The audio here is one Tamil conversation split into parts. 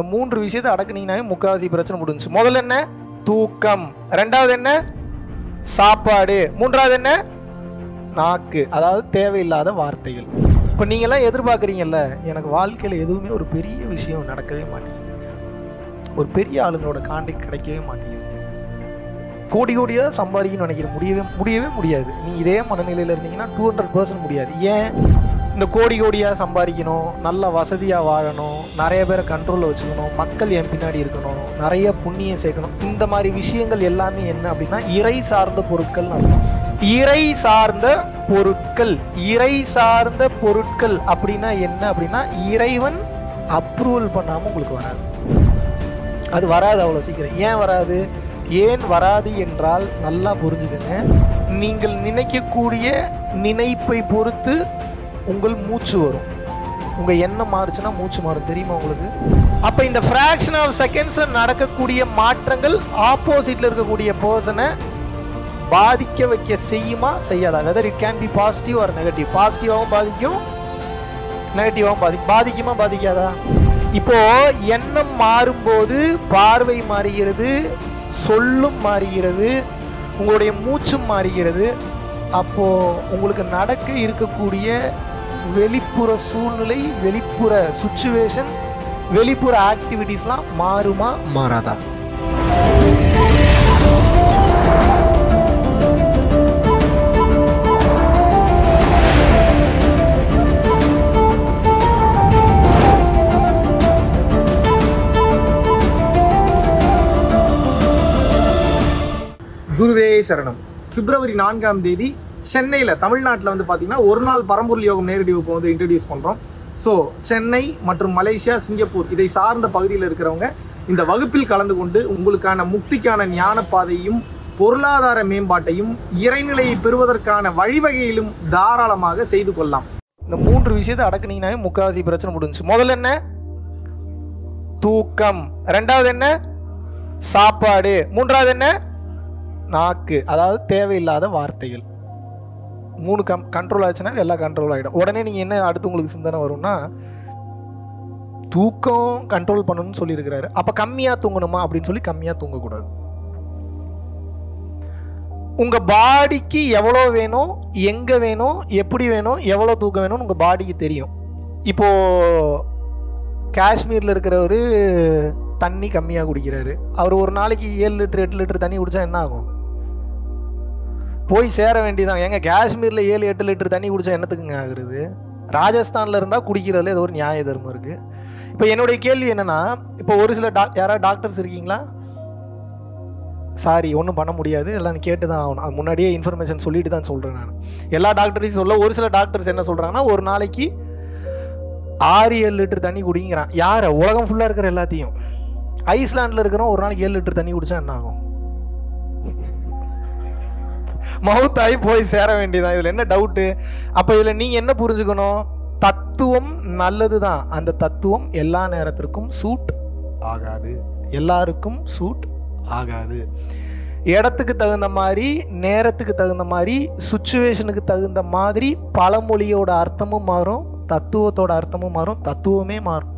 மூன்று விஷயத்தை அடக்குனீங்கன்னாவே முக்காவாசி பிரச்சனை முடிஞ்சுச்சு முதல்ல என்ன தூக்கம் ரெண்டாவது என்ன சாப்பாடு மூன்றாவது என்ன நாக்கு அதாவது தேவையில்லாத வார்த்தைகள் இப்போ நீங்கள்லாம் எதிர்பார்க்குறீங்கல்ல எனக்கு வாழ்க்கையில் எதுவுமே ஒரு பெரிய விஷயம் நடக்கவே மாட்டேங்குது ஒரு பெரிய ஆளுங்களோட காண்டாக்ட் கிடைக்கவே மாட்டேங்குது கோடி கோடியாக சம்பாதிக்கணும்னு நினைக்கிற முடியவே முடியவே முடியாது நீ இதே மனநிலையில் இருந்தீங்கன்னா டூ ஹண்ட்ரட் பர்சன்ட் முடியாது ஏன் இந்த கோடி கோடியாக சம்பாதிக்கணும் நல்ல வசதியாக வாழணும் நிறைய பேரை கண்ட்ரோலில் வச்சுக்கணும் மக்கள் என் பின்னாடி இருக்கணும் நிறைய புண்ணியம் சேர்க்கணும் இந்த மாதிரி விஷயங்கள் எல்லாமே என்ன அப்படின்னா இறை சார்ந்த பொருட்கள் அர்த்தம் இறை சார்ந்த பொருட்கள் இறை சார்ந்த பொருட்கள் அப்படின்னா என்ன அப்படின்னா இறைவன் அப்ரூவல் பண்ணாமல் உங்களுக்கு வராது அது வராது அவ்வளோ சீக்கிரம் ஏன் வராது ஏன் வராது என்றால் நல்லா புரிஞ்சுக்கங்க நீங்கள் நினைக்கக்கூடிய நினைப்பை பொறுத்து உங்கள் மூச்சு வரும் உங்கள் எண்ணம் மாறுச்சுன்னா மூச்சு மாறும் தெரியுமா உங்களுக்கு அப்போ இந்த ஃப்ராக்ஷன் ஆஃப் செகண்ட்ஸில் நடக்கக்கூடிய மாற்றங்கள் ஆப்போசிட்டில் இருக்கக்கூடிய பர்சனை பாதிக்க வைக்க செய்யுமா செய்யாதா whether it can be positive or negative பாசிட்டிவாகவும் பாதிக்கும் நெகட்டிவாகவும் பாதி பாதிக்குமா பாதிக்காதா இப்போ எண்ணம் மாறும்போது பார்வை மாறுகிறது சொல்லும் மாறுகிறது உங்களுடைய மூச்சும் மாறுகிறது அப்போ உங்களுக்கு நடக்க இருக்கக்கூடிய வெளிப்புற சூழ்நிலை வெளிப்புற சுச்சுவேஷன் வெளிப்புற ஆக்டிவிட்டீஸ்லாம் மாறுமா மாறாதா குருவே சரணம் பிப்ரவரி நான்காம் தேதி சென்னையில் தமிழ்நாட்டில் வந்து பார்த்தீங்கன்னா ஒரு நாள் பரம்பொருள் யோகம் நேரடி வகுப்பு வந்து இன்ட்ரடியூஸ் பண்ணுறோம் ஸோ சென்னை மற்றும் மலேசியா சிங்கப்பூர் இதை சார்ந்த பகுதியில் இருக்கிறவங்க இந்த வகுப்பில் கலந்து கொண்டு உங்களுக்கான முக்திக்கான ஞான பாதையும் பொருளாதார மேம்பாட்டையும் இறைநிலையை பெறுவதற்கான வழிவகையிலும் தாராளமாக செய்து கொள்ளலாம் இந்த மூன்று விஷயத்தை அடக்குனீங்கன்னாவே முக்காவாசி பிரச்சனை முடிஞ்சுச்சு முதல்ல என்ன தூக்கம் ரெண்டாவது என்ன சாப்பாடு மூன்றாவது என்ன நாக்கு அதாவது தேவையில்லாத வார்த்தைகள் மூணு கம் கண்ட்ரோல் ஆச்சுன்னா எல்லாம் கண்ட்ரோல் ஆகிடும் உடனே நீங்கள் என்ன அடுத்து உங்களுக்கு சிந்தனை வரும்னா தூக்கம் கண்ட்ரோல் பண்ணணும்னு சொல்லியிருக்கிறாரு அப்போ கம்மியாக தூங்கணுமா அப்படின்னு சொல்லி கம்மியாக தூங்கக்கூடாது உங்கள் பாடிக்கு எவ்வளோ வேணும் எங்கே வேணும் எப்படி வேணும் எவ்வளோ தூக்கம் வேணும்னு உங்கள் பாடிக்கு தெரியும் இப்போது காஷ்மீரில் இருக்கிறவர் தண்ணி கம்மியாக குடிக்கிறாரு அவர் ஒரு நாளைக்கு ஏழு லிட்டர் எட்டு லிட்டர் தண்ணி குடிச்சா என்ன ஆகும் போய் சேர வேண்டியதான் எங்க காஷ்மீரில் ஏழு எட்டு லிட்டர் தண்ணி குடிச்சா என்னத்துக்குங்க ஆகுறது ராஜஸ்தானில் இருந்தால் குடிக்கிறதுல ஏதோ ஒரு நியாய தர்மம் இருக்குது இப்போ என்னுடைய கேள்வி என்னன்னா இப்போ ஒரு சில டாக் யாராவது டாக்டர்ஸ் இருக்கீங்களா சாரி ஒன்றும் பண்ண முடியாது எல்லாம் நீ கேட்டு தான் ஆகணும் அது முன்னாடியே இன்ஃபர்மேஷன் சொல்லிட்டு தான் சொல்கிறேன் நான் எல்லா டாக்டரையும் சொல்ல ஒரு சில டாக்டர்ஸ் என்ன சொல்கிறாங்கன்னா ஒரு நாளைக்கு ஆறு ஏழு லிட்டர் தண்ணி குடிங்கிறான் யாரை உலகம் ஃபுல்லாக இருக்கிற எல்லாத்தையும் ஐஸ்லாண்டில் இருக்கிறோம் ஒரு நாளைக்கு ஏழு லிட்டர் தண்ணி குடிச்சா என்ன ஆகும் மவுத்தாகி போய் சேர வேண்டியதான் இதில் என்ன டவுட்டு அப்போ இதில் நீங்கள் என்ன புரிஞ்சுக்கணும் தத்துவம் நல்லது தான் அந்த தத்துவம் எல்லா நேரத்திற்கும் சூட் ஆகாது எல்லாருக்கும் சூட் ஆகாது இடத்துக்கு தகுந்த மாதிரி நேரத்துக்கு தகுந்த மாதிரி சுச்சுவேஷனுக்கு தகுந்த மாதிரி பழமொழியோட அர்த்தமும் மாறும் தத்துவத்தோட அர்த்தமும் மாறும் தத்துவமே மாறும்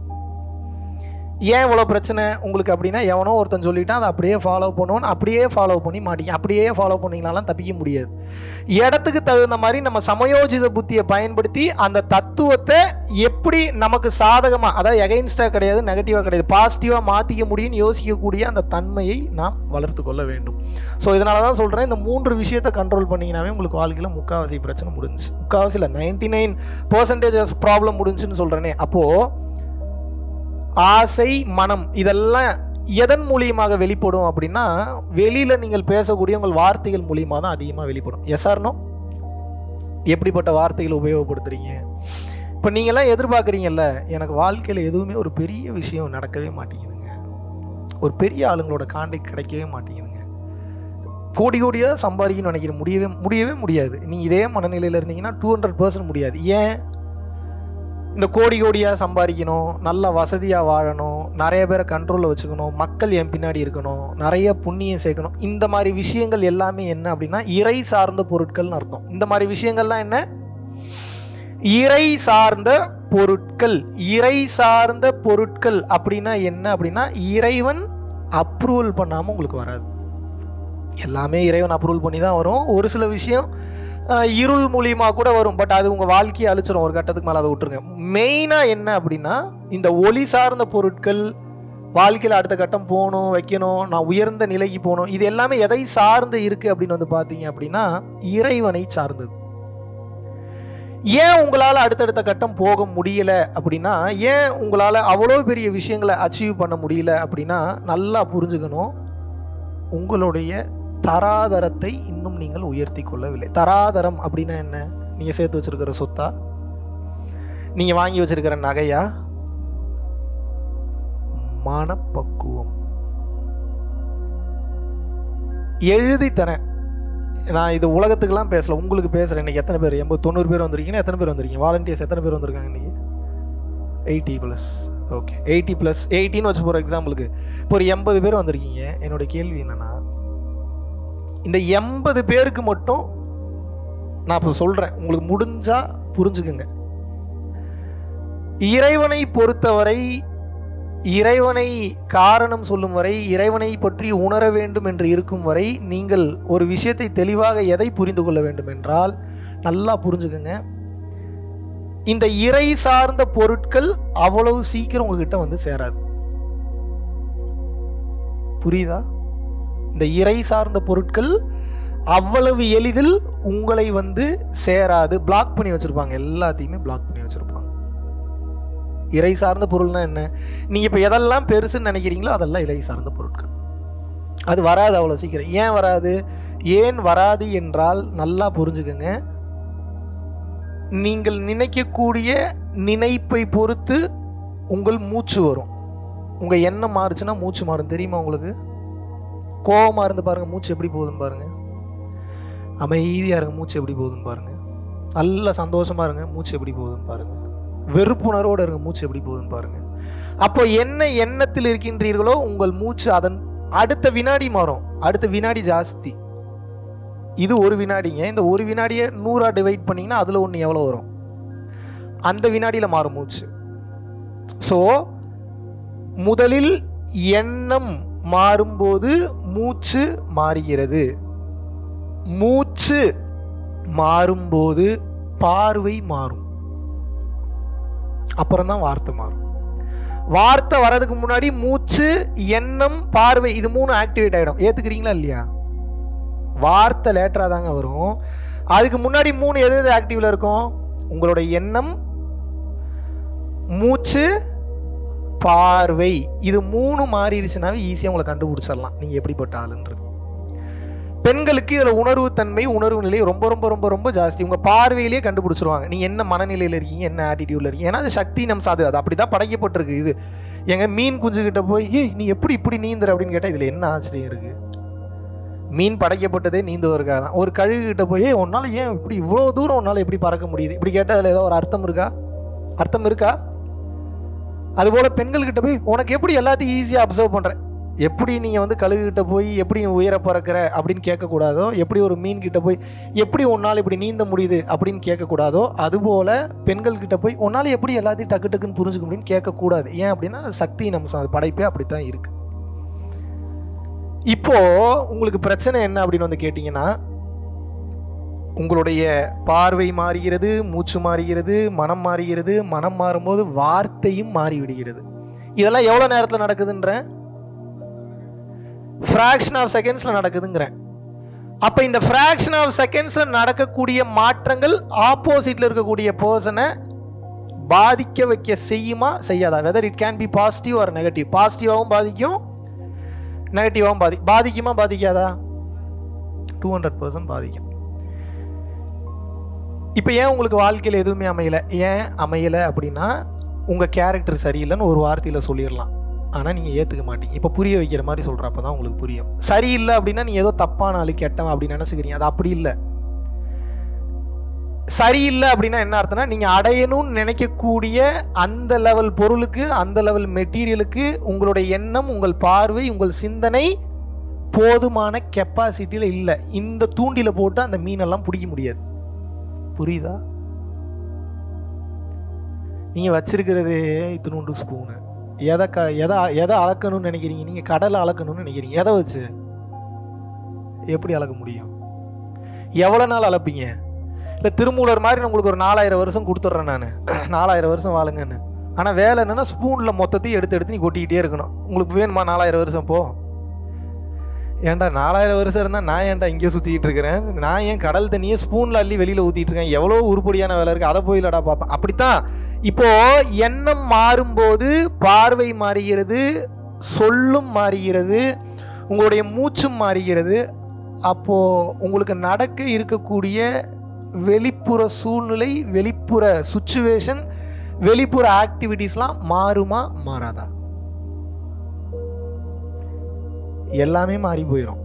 ஏன் இவ்வளோ பிரச்சனை உங்களுக்கு அப்படின்னா எவனோ ஒருத்தன் சொல்லிட்டான் அதை அப்படியே ஃபாலோ பண்ணுவோன்னு அப்படியே ஃபாலோ பண்ணி மாட்டீங்க அப்படியே ஃபாலோ பண்ணிங்கனாலாம் தப்பிக்க முடியாது இடத்துக்கு தகுந்த மாதிரி நம்ம சமயோஜித புத்தியை பயன்படுத்தி அந்த தத்துவத்தை எப்படி நமக்கு சாதகமாக அதாவது எகைன்ஸ்டாக கிடையாது நெகட்டிவாக கிடையாது பாசிட்டிவாக மாற்றிக்க முடியும்னு யோசிக்கக்கூடிய அந்த தன்மையை நாம் வளர்த்து கொள்ள வேண்டும் ஸோ இதனால தான் சொல்கிறேன் இந்த மூன்று விஷயத்தை கண்ட்ரோல் பண்ணிங்கனாவே உங்களுக்கு வாழ்க்கையில் முக்காவாசி பிரச்சனை முடிஞ்சுச்சு முக்காவாசி இல்லை ninety nine percentage of problem முடிஞ்சுன்னு சொல்கிறேனே அப்போது ஆசை மனம் இதெல்லாம் எதன் மூலியமாக வெளிப்படும் அப்படின்னா வெளியில் நீங்கள் பேசக்கூடிய உங்கள் வார்த்தைகள் மூலியமாக தான் அதிகமாக வெளிப்படும் எஸ்ஆர்னோ எப்படிப்பட்ட வார்த்தைகள் உபயோகப்படுத்துறீங்க இப்போ நீங்கள்லாம் எதிர்பார்க்குறீங்கல்ல எனக்கு வாழ்க்கையில் எதுவுமே ஒரு பெரிய விஷயம் நடக்கவே மாட்டேங்குதுங்க ஒரு பெரிய ஆளுங்களோட காண்டாக்ட் கிடைக்கவே மாட்டேங்குதுங்க கோடி கோடியாக சம்பாதிக்கணும்னு நினைக்கிற முடியவே முடியவே முடியாது நீ இதே மனநிலையில் இருந்தீங்கன்னா டூ ஹண்ட்ரட் பர்சன்ட் முடியாது ஏன் இந்த கோடி கோடியாக சம்பாதிக்கணும் நல்ல வசதியாக வாழணும் நிறைய பேரை கண்ட்ரோலில் வச்சுக்கணும் மக்கள் என் பின்னாடி இருக்கணும் நிறைய புண்ணியம் சேர்க்கணும் இந்த மாதிரி விஷயங்கள் எல்லாமே என்ன அப்படின்னா இறை சார்ந்த பொருட்கள்னு அர்த்தம் இந்த மாதிரி விஷயங்கள்லாம் என்ன இறை சார்ந்த பொருட்கள் இறை சார்ந்த பொருட்கள் அப்படின்னா என்ன அப்படின்னா இறைவன் அப்ரூவல் பண்ணாம உங்களுக்கு வராது எல்லாமே இறைவன் அப்ரூவல் பண்ணி தான் வரும் ஒரு சில விஷயம் அஹ், இருள் மூலியமா கூட வரும் பட் அது உங்க வாழ்க்கையை அழிச்சிரும் ஒரு கட்டத்துக்கு மேலே அதை விட்டுருங்க மெயினா என்ன அப்படின்னா இந்த ஒளி சார்ந்த பொருட்கள் வாழ்க்கையில் அடுத்த கட்டம் போகணும் வைக்கணும் நான் உயர்ந்த நிலைக்கு போகணும் இது எல்லாமே எதை சார்ந்து இருக்கு அப்படின்னு வந்து பார்த்தீங்க அப்படின்னா இறைவனை சார்ந்தது ஏன் உங்களால் அடுத்தடுத்த கட்டம் போக முடியல அப்படின்னா ஏன் உங்களால் அவ்வளோ பெரிய விஷயங்களை அச்சீவ் பண்ண முடியல அப்படின்னா நல்லா புரிஞ்சுக்கணும் உங்களுடைய தராதரத்தை இன்னும் நீங்கள் உயர்த்தி கொள்ளவில்லை தராதரம் அப்படின்னா என்ன நீங்கள் சேர்த்து வச்சிருக்கிற சொத்தா நீங்கள் வாங்கி வச்சிருக்கிற நகையா மனப்பக்குவம் எழுதி தரேன் நான் இது உலகத்துக்கெல்லாம் பேசல உங்களுக்கு பேசுகிறேன் இன்னைக்கு எத்தனை பேர் எண்பது தொண்ணூறு பேர் வந்திருக்கீங்க எத்தனை பேர் வந்திருக்கீங்க வாலண்டியர்ஸ் எத்தனை பேர் வந்திருக்காங்க இன்னைக்கு eighty plus okay eighty plus எயிட்டின்னு வச்சு போகிற எக்ஸாம்பிளுக்கு இப்போ ஒரு எண்பது பேர் வந்திருக்கீங்க என்னோட கேள்வி என்னன்னா இந்த எண்பது பேருக்கு மட்டும் நான் இப்போ சொல்கிறேன் உங்களுக்கு முடிஞ்சா புரிஞ்சுக்குங்க இறைவனை பொறுத்தவரை இறைவனை காரணம் சொல்லும் வரை இறைவனை பற்றி உணர வேண்டும் என்று இருக்கும் வரை நீங்கள் ஒரு விஷயத்தை தெளிவாக எதை புரிந்து கொள்ள வேண்டும் என்றால் நல்லா புரிஞ்சுக்குங்க இந்த இறை சார்ந்த பொருட்கள் அவ்வளவு சீக்கிரம் உங்ககிட்ட வந்து சேராது புரியுதா இந்த இறை சார்ந்த பொருட்கள் அவ்வளவு எளிதில் உங்களை வந்து சேராது பிளாக் பண்ணி வச்சிருப்பாங்க எல்லாத்தையுமே பிளாக் பண்ணி வச்சிருப்பாங்க இறை சார்ந்த பொருள்னா என்ன நீங்க இப்ப எதெல்லாம் பெருசுன்னு நினைக்கிறீங்களோ அதெல்லாம் இறை சார்ந்த பொருட்கள் அது வராது அவ்வளவு சீக்கிரம் ஏன் வராது ஏன் வராது என்றால் நல்லா புரிஞ்சுக்கங்க நீங்கள் நினைக்கக்கூடிய நினைப்பை பொறுத்து உங்கள் மூச்சு வரும் உங்க எண்ணம் மாறுச்சுன்னா மூச்சு மாறும் தெரியுமா உங்களுக்கு கோவமா இருந்து பாருங்க மூச்சு எப்படி போகுதுன்னு பாருங்க அமைதியா இருங்க மூச்சு எப்படி போகுதுன்னு பாருங்க நல்ல சந்தோஷமா இருங்க மூச்சு எப்படி போகுதுன்னு பாருங்க வெறுப்புணர்வோட இருங்க மூச்சு எப்படி போகுதுன்னு பாருங்க அப்போ என்ன எண்ணத்தில் இருக்கின்றீர்களோ உங்கள் மூச்சு அதன் அடுத்த வினாடி மாறும் அடுத்த வினாடி ஜாஸ்தி இது ஒரு வினாடிங்க இந்த ஒரு வினாடியை நூறா டிவைட் பண்ணீங்கன்னா அதுல ஒன்று எவ்வளோ வரும் அந்த வினாடியில மாறும் மூச்சு ஸோ முதலில் எண்ணம் மாறும்போது மூச்சு மாறுகிறது மூச்சு மாறும்போது பார்வை மாறும் அப்புறம் தான் வார்த்தை மாறும் வார்த்தை வர்றதுக்கு முன்னாடி மூச்சு எண்ணம் பார்வை இது மூணு ஆக்டிவேட் ஆகிடும் ஏத்துக்கிறீங்களா இல்லையா வார்த்தை லேட்டரா தாங்க வரும் அதுக்கு முன்னாடி மூணு எது எது ஆக்டிவ்ல இருக்கும் உங்களோட எண்ணம் மூச்சு பார்வை இது மூணு மாறிடுச்சுனாவே ஈஸியாக உங்களை கண்டுபிடிச்சிடலாம் நீங்கள் எப்படிப்பட்ட ஆளுன்றது பெண்களுக்கு இதில் உணர்வு தன்மை உணர்வு நிலை ரொம்ப ரொம்ப ரொம்ப ரொம்ப ஜாஸ்தி உங்கள் பார்வையிலேயே கண்டுபிடிச்சிருவாங்க நீங்கள் என்ன மனநிலையில் இருக்கீங்க என்ன ஆட்டிடியூடில் இருக்கீங்க ஏன்னா அது சக்தி நம் சாது அது அப்படி தான் படைக்கப்பட்டிருக்கு இது எங்க மீன் குஞ்சுகிட்ட போய் ஏய் நீ எப்படி இப்படி நீந்துற அப்படின்னு கேட்டால் இதில் என்ன ஆச்சரியம் இருக்கு மீன் படைக்கப்பட்டதே நீந்துவதற்காக தான் ஒரு கழுகு கிட்ட போய் "ஏய், உன்னால ஏன் இப்படி இவ்வளோ தூரம் உன்னால எப்படி பறக்க முடியுது இப்படி கேட்டால் அதில் ஏதோ ஒரு அர்த்தம் இருக்கா அர்த்தம் இருக்கா அதுபோல பெண்கள் கிட்ட போய் உனக்கு எப்படி எல்லாத்தையும் ஈஸியாக அப்சர்வ் பண்ற எப்படி நீங்க வந்து கழுகு கிட்ட போய் எப்படி நீ உயர பறக்கிற அப்படின்னு கேட்கக்கூடாதோ எப்படி ஒரு மீன் கிட்ட போய் எப்படி உன்னால் இப்படி நீந்த முடியுது அப்படின்னு கேட்கக்கூடாதோ அதுபோல பெண்கள் கிட்ட போய் உன்னால எப்படி எல்லாத்தையும் டக்கு டக்குன்னு புரிஞ்சுக்க முடியும்னு கேட்கக்கூடாது ஏன் அப்படின்னா சக்தி நம்ம ச- படைப்பே அப்படித்தான் இருக்கு இப்போ உங்களுக்கு பிரச்சனை என்ன அப்படின்னு வந்து கேட்டிங்கன்னா உங்களுடைய பார்வை மாறுகிறது மூச்சு மாறுகிறது மனம் மாறுகிறது மனம் மாறும்போது வார்த்தையும் மாறிவிடுகிறது இதெல்லாம் எவ்வளோ நேரத்தில் நடக்குதுன்றேன் ஃப்ராக்ஷன் ஆஃப் செகண்ட்ஸில் நடக்குதுங்கிறேன் அப்போ இந்த ஃப்ராக்ஷன் ஆஃப் செகண்ட்ஸில் நடக்கக்கூடிய மாற்றங்கள் ஆப்போசிட்டில் இருக்கக்கூடிய பர்சனை பாதிக்க வைக்க செய்யுமா செய்யாதா whether it can be positive or negative பாசிட்டிவாகவும் பாதிக்கும் நெகட்டிவாகவும் பாதி பாதிக்குமா பாதிக்காதா டூ ஹண்ட்ரட் பர்சன்ட் பாதிக்கும் இப்போ ஏன் உங்களுக்கு வாழ்க்கையில் எதுவுமே அமையல ஏன் அமையல அப்படின்னா உங்கள் கேரக்டர் சரியில்லைன்னு ஒரு வார்த்தையில் சொல்லிடலாம் ஆனால் நீங்கள் ஏற்றுக்க மாட்டீங்க இப்போ புரிய வைக்கிற மாதிரி சொல்கிறப்ப தான் உங்களுக்கு புரியும் சரியில்லை அப்படின்னா நீ ஏதோ தப்பான ஆளு கெட்டவன் அப்படின்னு நினச்சிக்கிறீங்க அது அப்படி இல்லை சரியில்லை அப்படின்னா என்ன அர்த்தம்னா நீங்கள் அடையணும்னு நினைக்கக்கூடிய அந்த லெவல் பொருளுக்கு அந்த லெவல் மெட்டீரியலுக்கு உங்களுடைய எண்ணம் உங்கள் பார்வை உங்கள் சிந்தனை போதுமான கெப்பாசிட்டியில் இல்லை இந்த தூண்டில போட்டு அந்த மீனெல்லாம் பிடிக்க முடியாது புரியுதா நீங்கள் வச்சிருக்கிறதே இத்தினூண்டு ஸ்பூனு எதை க எதை எதை அளக்கணும்னு நினைக்கிறீங்க நீங்கள் கடலை அளக்கணும்னு நினைக்கிறீங்க எதை வச்சு எப்படி அளக்க முடியும் எவ்வளோ நாள் அளப்பீங்க இல்லை திருமூலர் மாதிரி நான் உங்களுக்கு ஒரு நாலாயிரம் வருஷம் கொடுத்துட்றேன் நான் நாலாயிரம் வருஷம் வாழுங்கன்னு ஆனால் வேலை என்னன்னா ஸ்பூனில் மொத்தத்தையும் எடுத்து எடுத்து நீ கொட்டிக்கிட்டே இருக்கணும் உங்களுக்கு வேணுமா நாலாயிரம் வருஷம் போ ஏன்டா நாலாயிரம் வருஷம் இருந்தால் நான் ஏன்டா இங்கே சுற்றிக்கிட்டு இருக்கிறேன் நான் ஏன் கடல் தண்ணியை ஸ்பூனில் அள்ளி வெளியில் ஊற்றிட்டு இருக்கேன் எவ்வளோ உருப்படியான வேலை இருக்குது அதை போய் இல்லடா பார்ப்பேன் அப்படித்தான் இப்போ எண்ணம் மாறும்போது பார்வை மாறுகிறது சொல்லும் மாறுகிறது உங்களுடைய மூச்சும் மாறுகிறது அப்போ உங்களுக்கு நடக்க இருக்கக்கூடிய வெளிப்புற சூழ்நிலை வெளிப்புற சுச்சுவேஷன் வெளிப்புற ஆக்டிவிட்டீஸ்லாம் மாறுமா மாறாதா எல்லாமே மாறி போயிடும்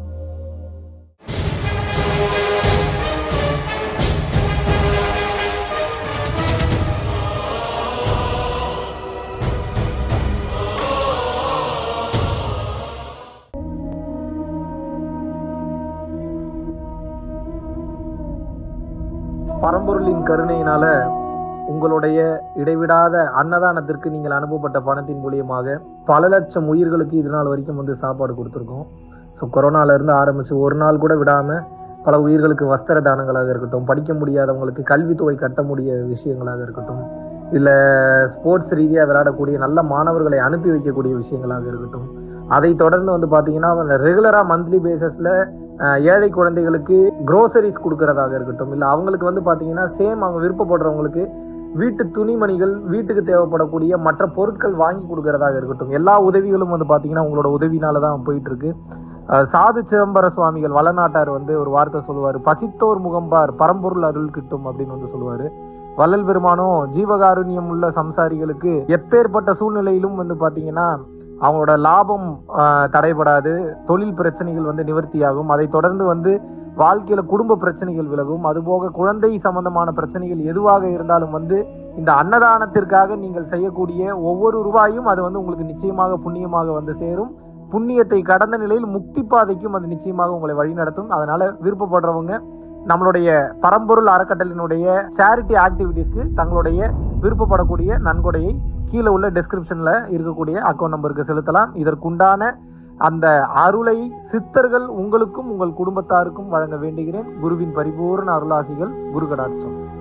பரம்பொருளின் கருணையினால உங்களுடைய இடைவிடாத அன்னதானத்திற்கு நீங்கள் அனுப்பப்பட்ட பணத்தின் மூலியமாக பல லட்சம் உயிர்களுக்கு இது நாள் வரைக்கும் வந்து சாப்பாடு கொடுத்துருக்கோம் ஸோ கொரோனால இருந்து ஆரம்பிச்சு ஒரு நாள் கூட விடாம பல உயிர்களுக்கு வஸ்திர தானங்களாக இருக்கட்டும் படிக்க முடியாதவங்களுக்கு கல்வித்தொகை கட்ட முடிய விஷயங்களாக இருக்கட்டும் இல்லை ஸ்போர்ட்ஸ் ரீதியாக விளையாடக்கூடிய நல்ல மாணவர்களை அனுப்பி வைக்கக்கூடிய விஷயங்களாக இருக்கட்டும் அதை தொடர்ந்து வந்து பார்த்தீங்கன்னா ரெகுலராக மந்த்லி பேசிஸில் ஏழை குழந்தைகளுக்கு க்ரோசரிஸ் கொடுக்கறதாக இருக்கட்டும் இல்லை அவங்களுக்கு வந்து பார்த்தீங்கன்னா சேம் அவங்க விருப்பப்படுறவங்களுக்கு வீட்டு துணிமணிகள் வீட்டுக்கு தேவைப்படக்கூடிய மற்ற பொருட்கள் வாங்கி கொடுக்கறதாக இருக்கட்டும் எல்லா உதவிகளும் வந்து பார்த்தீங்கன்னா உங்களோட உதவினால தான் போயிட்டு இருக்கு அஹ் சாது சிதம்பர சுவாமிகள் வளநாட்டார் வந்து ஒரு வார்த்தை சொல்லுவார் பசித்தோர் முகம்பார் பரம்பொருள் அருள் கிட்டும் அப்படின்னு வந்து சொல்லுவாரு வள்ளல் பெருமானும் ஜீவகாருண்யம் உள்ள சம்சாரிகளுக்கு எப்பேற்பட்ட சூழ்நிலையிலும் வந்து பார்த்தீங்கன்னா அவங்களோட லாபம் ஆஹ், தடைபடாது தொழில் பிரச்சனைகள் வந்து நிவர்த்தியாகும் அதை தொடர்ந்து வந்து வாழ்க்கையில குடும்ப பிரச்சனைகள் விலகும் அதுபோக குழந்தை சம்பந்தமான பிரச்சனைகள் எதுவாக இருந்தாலும் வந்து இந்த அன்னதானத்திற்காக நீங்கள் செய்யக்கூடிய ஒவ்வொரு ரூபாயும் அது வந்து உங்களுக்கு நிச்சயமாக புண்ணியமாக வந்து சேரும் புண்ணியத்தை கடந்த நிலையில் முக்தி பாதைக்கும் அது நிச்சயமாக உங்களை வழிநடத்தும் அதனால விருப்பப்படுறவங்க நம்மளுடைய பரம்பொருள் அறக்கட்டளினுடைய சேரிட்டி ஆக்டிவிட்டீஸ்க்கு தங்களுடைய விருப்பப்படக்கூடிய நன்கொடையை கீழே உள்ள டெஸ்கிரிப்ஷன்ல இருக்கக்கூடிய அக்கௌண்ட் நம்பருக்கு செலுத்தலாம் இதற்குண்டான அந்த அருளை சித்தர்கள் உங்களுக்கும் உங்கள் குடும்பத்தாருக்கும் வழங்க வேண்டுகிறேன் குருவின் பரிபூர்ண அருளாசிகள் குரு கடாட்சம்